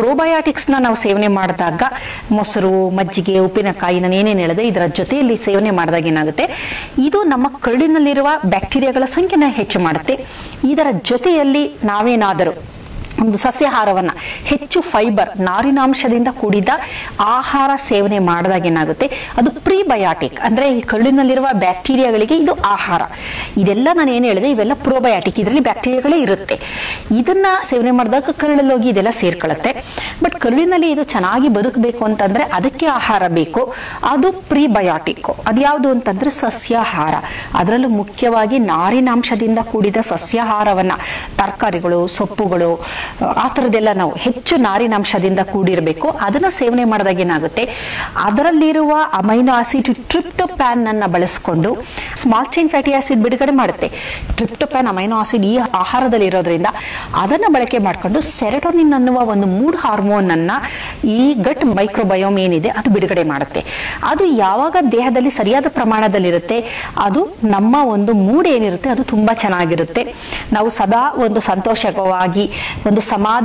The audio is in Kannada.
ಪ್ರೋಬಯಾಟಿಕ್ಸ್ನ ನಾವು ಸೇವನೆ ಮಾಡಿದಾಗ ಮೊಸರು ಮಜ್ಜಿಗೆ ಉಪ್ಪಿನಕಾಯಿ ನಾನು ಏನೇನು ಹೇಳಿದೆ ಇದರ ಜೊತೆಯಲ್ಲಿ ಸೇವನೆ ಮಾಡಿದಾಗ ಏನಾಗುತ್ತೆ ಇದು ನಮ್ಮ ಕರುಳಿನಲ್ಲಿರುವ ಬ್ಯಾಕ್ಟೀರಿಯಾಗಳ ಸಂಖ್ಯೆನ ಹೆಚ್ಚು ಮಾಡುತ್ತೆ ಇದರ ಜೊತೆಯಲ್ಲಿ ನಾವೇನಾದರೂ ಒಂದು ಸಸ್ಯಾಹಾರವನ್ನ ಹೆಚ್ಚು ಫೈಬರ್ ನಾರಿನಾಂಶದಿಂದ ಕೂಡಿದ ಆಹಾರ ಸೇವನೆ ಮಾಡಿದಾಗ ಏನಾಗುತ್ತೆ ಅದು ಪ್ರೀಬಯಾಟಿಕ್ ಅಂದ್ರೆ ಈ ಕರುಳಿನಲ್ಲಿರುವ ಬ್ಯಾಕ್ಟೀರಿಯಾಗಳಿಗೆ ಇದು ಆಹಾರ ಇದೆಲ್ಲ ನಾನು ಏನು ಹೇಳಿದೆ ಇವೆಲ್ಲ ಪ್ರೋಬಯಾಟಿಕ್ ಇದರಲ್ಲಿ ಬ್ಯಾಕ್ಟೀರಿಯಾಗಳೇ ಇರುತ್ತೆ ಇದನ್ನ ಸೇವನೆ ಮಾಡಿದಾಗ ಕರುಳಲ್ಲಿ ಹೋಗಿ ಇದೆಲ್ಲ ಸೇರ್ಕೊಳ್ಳುತ್ತೆ ಬಟ್ ಕರುಳಿನಲ್ಲಿ ಇದು ಚೆನ್ನಾಗಿ ಬದುಕಬೇಕು ಅಂತಂದ್ರೆ ಅದಕ್ಕೆ ಆಹಾರ ಬೇಕು ಅದು ಪ್ರೀಬಯಾಟಿಕ್ ಅದ್ಯಾವುದು ಅಂತಂದ್ರೆ ಸಸ್ಯಾಹಾರ ಅದರಲ್ಲೂ ಮುಖ್ಯವಾಗಿ ನಾರಿನಾಂಶದಿಂದ ಕೂಡಿದ ಸಸ್ಯಾಹಾರವನ್ನ ತರಕಾರಿಗಳು ಸೊಪ್ಪುಗಳು ಆ ಥರದ್ದೆಲ್ಲ ನಾವು ಹೆಚ್ಚು ನಾರಿನಾಂಶದಿಂದ ಕೂಡಿರಬೇಕು ಅದನ್ನ ಸೇವನೆ ಮಾಡಿದಾಗ ಏನಾಗುತ್ತೆ ಅದರಲ್ಲಿರುವ ಅಮೈನೋ ಆಸಿಡ್ ಟ್ರಿಪ್ಟೋಪ್ಯಾನ್ ಅನ್ನ ಬಳಸಿಕೊಂಡು ಸ್ಮಾಲ್ ಚೈನ್ ಫ್ಯಾಟಿ ಆಸಿಡ್ ಬಿಡುಗಡೆ ಮಾಡುತ್ತೆ ಟ್ರಿಪ್ಟೋಪ್ಯಾನ್ ಅಮೈನೋ ಆಸಿಡ್ ಈ ಆಹಾರದಲ್ಲಿ ಇರೋದ್ರಿಂದ ಅದನ್ನ ಬಳಕೆ ಮಾಡಿಕೊಂಡು ಸೆರೆಟೋನಿನ್ ಅನ್ನುವ ಒಂದು ಮೂಡ್ ಹಾರ್ಮೋನ್ ಅನ್ನ ಈ ಗಟ್ ಮೈಕ್ರೋಬಯೋಮ್ ಏನಿದೆ ಅದು ಬಿಡುಗಡೆ ಮಾಡುತ್ತೆ ಅದು ಯಾವಾಗ ದೇಹದಲ್ಲಿ ಸರಿಯಾದ ಪ್ರಮಾಣದಲ್ಲಿರುತ್ತೆ ಅದು ನಮ್ಮ ಒಂದು ಮೂಡ್ ಏನಿರುತ್ತೆ ಅದು ತುಂಬಾ ಚೆನ್ನಾಗಿರುತ್ತೆ ನಾವು ಸದಾ ಒಂದು ಸಂತೋಷವಾಗಿ ಒಂದು ಸಮಾಧಾನ